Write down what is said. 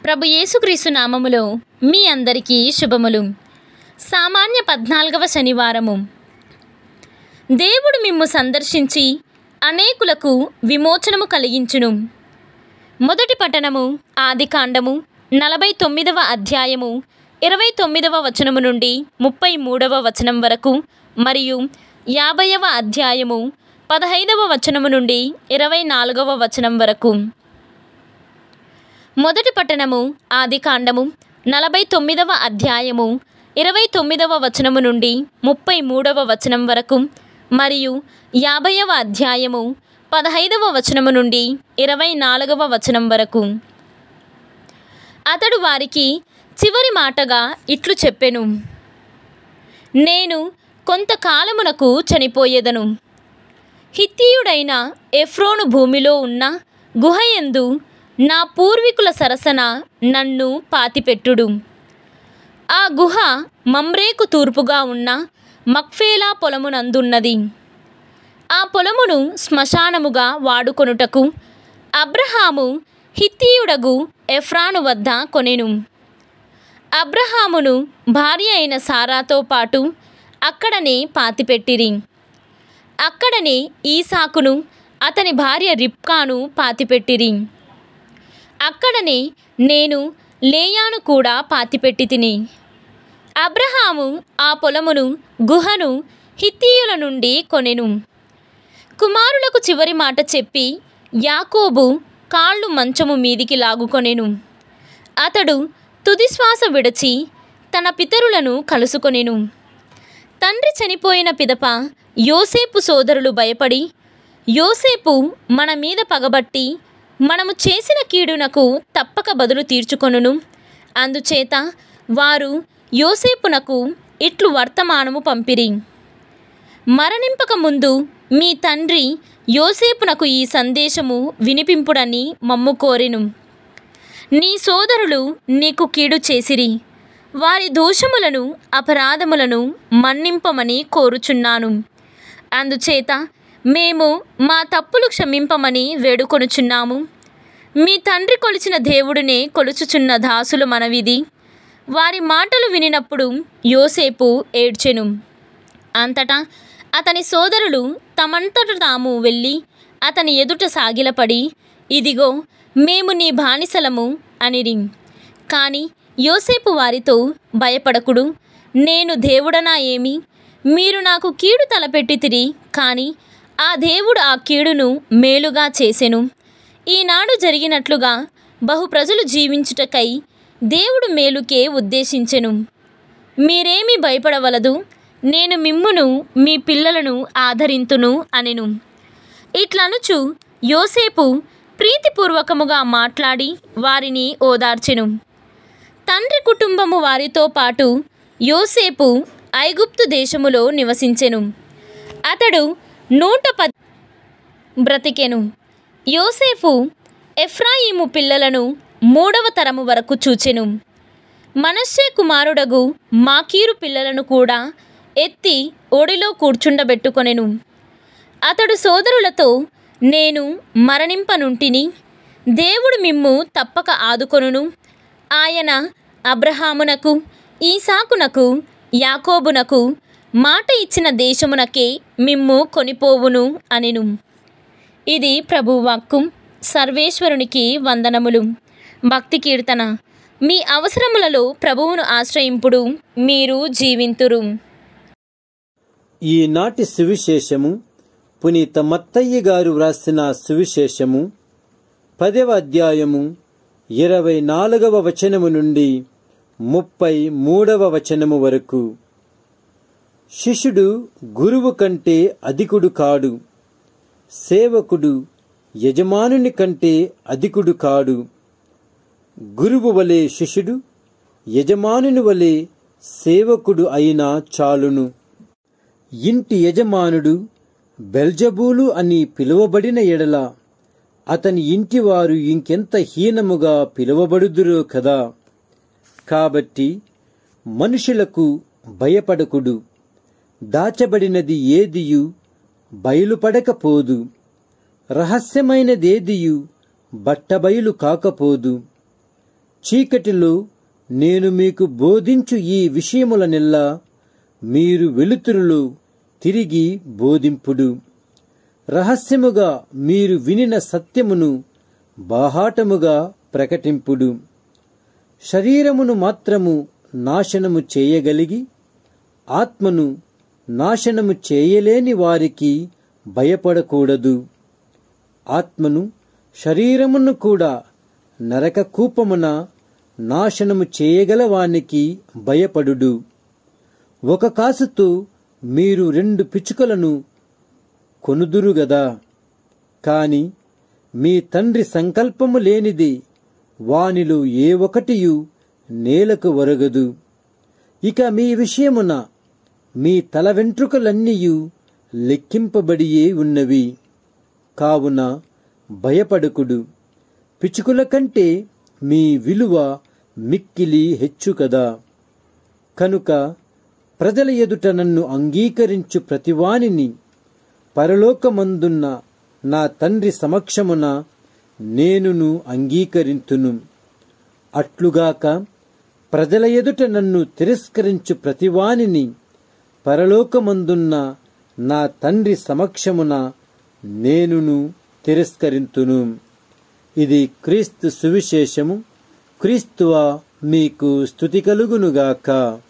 ప్రభు యేసుక్రీస్తు నామములో మీ అందరికీ శుభములు సామాన్య పద్నాలుగవ శనివారము దేవుడు మిమ్ము సందర్శించి అనేకులకు విమోచనము కలిగించును మొదటి పట్టణము ఆదికాండము నలభై తొమ్మిదవ అధ్యాయము ఇరవై తొమ్మిదవ వచనము నుండి ముప్పై మూడవ వచనం వరకు మరియు యాభైవ అధ్యాయము పదహైదవ వచనము నుండి ఇరవై నాలుగవ వచనం వరకు మొదటి పట్టణము ఆదికాండము నలభై తొమ్మిదవ అధ్యాయము ఇరవై తొమ్మిదవ వచనము నుండి ముప్పై మూడవ వచనం వరకు మరియు యాభైవ అధ్యాయము పదహైదవ వచనము నుండి ఇరవై నాలుగవ వచనం వరకు అతడు వారికి చివరి మాటగా ఇట్లు చెప్పెను నేను కొంతకాలమునకు చనిపోయేదను హిత్తీయుడైన ఎఫ్రోను భూమిలో ఉన్న గుహయందు నా పూర్వీకుల సరసన నన్ను పాతిపెట్టుడు ఆ గుహ మమ్రేకు తూర్పుగా ఉన్న మక్ఫేలా పొలమునందున్నది ఆ పొలమును శ్మశానముగా వాడుకొనుటకు అబ్రహాము హిత్తీయుడగు ఎఫ్రాను వద్ద కొనెను అబ్రహామును భార్య అయిన సారాతో పాటు అక్కడనే పాతిపెట్టిరి అక్కడనే ఈసాకును అతని భార్య రిప్కాను పాతిపెట్టిరి అక్కడనే నేను లేయాను కూడా పాతిపెట్టి తిని అబ్రహాము ఆ పొలమును గుహను హిత్తీయుల నుండి కొనెను కుమారులకు చివరి మాట చెప్పి యాకోబు కాళ్ళు మంచము మీదికి లాగుకొనెను అతడు తుది శ్వాస విడచి తన పితరులను కలుసుకొనెను తండ్రి చనిపోయిన పిదప యోసేపు సోదరులు భయపడి యోసేపు మన మీద పగబట్టి మనము చేసిన కీడునకు తప్పక బదులు తీర్చుకొనును అందుచేత వారు యోసేపునకు ఇట్లు వర్తమానము పంపిరి మరణింపక ముందు మీ తండ్రి యోసేపునకు ఈ సందేశము వినిపింపుడని మమ్ము కోరెను నీ సోదరులు నీకు కీడు చేసిరి వారి దోషములను అపరాధములను మన్నింపమని కోరుచున్నాను అందుచేత మేము మా తప్పులు క్షమింపమని వేడుకొనుచున్నాము మీ తండ్రి కొలిచిన దేవుడినే కొలుచుచున్న దాసులు మనవిది వారి మాటలు వినినప్పుడు యోసేపు ఏడ్చెను అంతటా అతని సోదరులు తమంతట తాము వెళ్ళి అతని ఎదుట సాగిలపడి ఇదిగో మేము నీ బానిసలము అనిరి కానీ యోసేపు వారితో భయపడకుడు నేను దేవుడనా ఏమి మీరు నాకు కీడు తలపెట్టితిరి కానీ ఆ దేవుడు ఆ కీడును మేలుగా చేసెను ఈనాడు జరిగినట్లుగా బహు ప్రజలు జీవించుటకై దేవుడు మేలుకే ఉద్దేశించెను మీరేమీ భయపడవలదు నేను మిమ్మును మీ పిల్లలను ఆదరింతును అనెను ఇట్లనుచు యోసేపు ప్రీతిపూర్వకముగా మాట్లాడి వారిని ఓదార్చెను తండ్రి కుటుంబము వారితో పాటు యోసేపు ఐగుప్తు దేశములో నివసించెను అతడు నూట పద్ బ్రతికెను యోసేపు ఎఫ్రాయిము పిల్లలను మూడవ తరము వరకు చూచెను మనశ్శే కుమారుడగు మాకీరు పిల్లలను కూడా ఎత్తి ఒడిలో కూర్చుండబెట్టుకొనెను అతడు సోదరులతో నేను మరణింపనుంటిని దేవుడు మిమ్ము తప్పక ఆదుకొనును ఆయన అబ్రహామునకు ఈసాకునకు యాకోబునకు మాట ఇచ్చిన దేశమునకే మిమ్ము కొనిపోవును అనెను ఇది ప్రభువాక్కు సర్వేశ్వరునికి వందనములు భక్తి కీర్తన మీ అవసరములలో ప్రభువును ఆశ్రయింపుడు మీరు జీవింతురు ఈనాటి సువిశేషము పునీత మత్తయ్య గారు వ్రాసిన సువిశేషము పదవ అధ్యాయము ఇరవై నాలుగవ వచనము నుండి ముప్పై మూడవ వచనము వరకు శిష్యుడు గురువు కంటే అధికుడు కాడు సేవకుడు యజమానుని కంటే అధికుడు కాడు గురువు వలె శిష్యుడు యజమానుని వలె సేవకుడు అయినా చాలును ఇంటి యజమానుడు బెల్జబూలు అని పిలువబడిన ఎడల అతని ఇంటివారు ఇంకెంత హీనముగా పిలువబడుదురో కదా కాబట్టి మనుషులకు భయపడకుడు దాచబడినది ఏదియు బయలుపడకపోదు రహస్యమైనదేదియు బట్టబయలు కాకపోదు చీకటిలో నేను మీకు బోధించు ఈ విషయములనెల్లా మీరు వెలుతురులో తిరిగి బోధింపుడు రహస్యముగా మీరు వినిన సత్యమును బాహాటముగా ప్రకటింపుడు శరీరమును మాత్రము నాశనము చేయగలిగి ఆత్మను నాశనము చేయలేని వారికి భయపడకూడదు ఆత్మను శరీరమును కూడా నరక కూపమున నాశనము చేయగల వానికి భయపడుడు ఒక కాసుతో మీరు రెండు పిచ్చుకలను కొనుదురుగదా కాని మీ తండ్రి సంకల్పము లేనిది వానిలో ఏ ఒకటియు నేలకు ఒరగదు ఇక మీ విషయమున మీ తల వెంట్రుకలన్నీయు లెక్కింపబడియే ఉన్నవి కావున భయపడకుడు పిచుకుల కంటే మీ విలువ మిక్కిలి హెచ్చు కదా కనుక ప్రజల ఎదుట నన్ను అంగీకరించు ప్రతివానిని పరలోకమందున్న నా తండ్రి సమక్షమున నేనును అంగీకరింతును అట్లుగాక ప్రజల ఎదుట నన్ను తిరస్కరించు ప్రతివానిని పరలోకమందున్న నా తండ్రి సమక్షమున నేనును తిరస్కరింతును ఇది క్రీస్తు సువిశేషము క్రీస్తువ మీకు స్థుతి కలుగునుగాక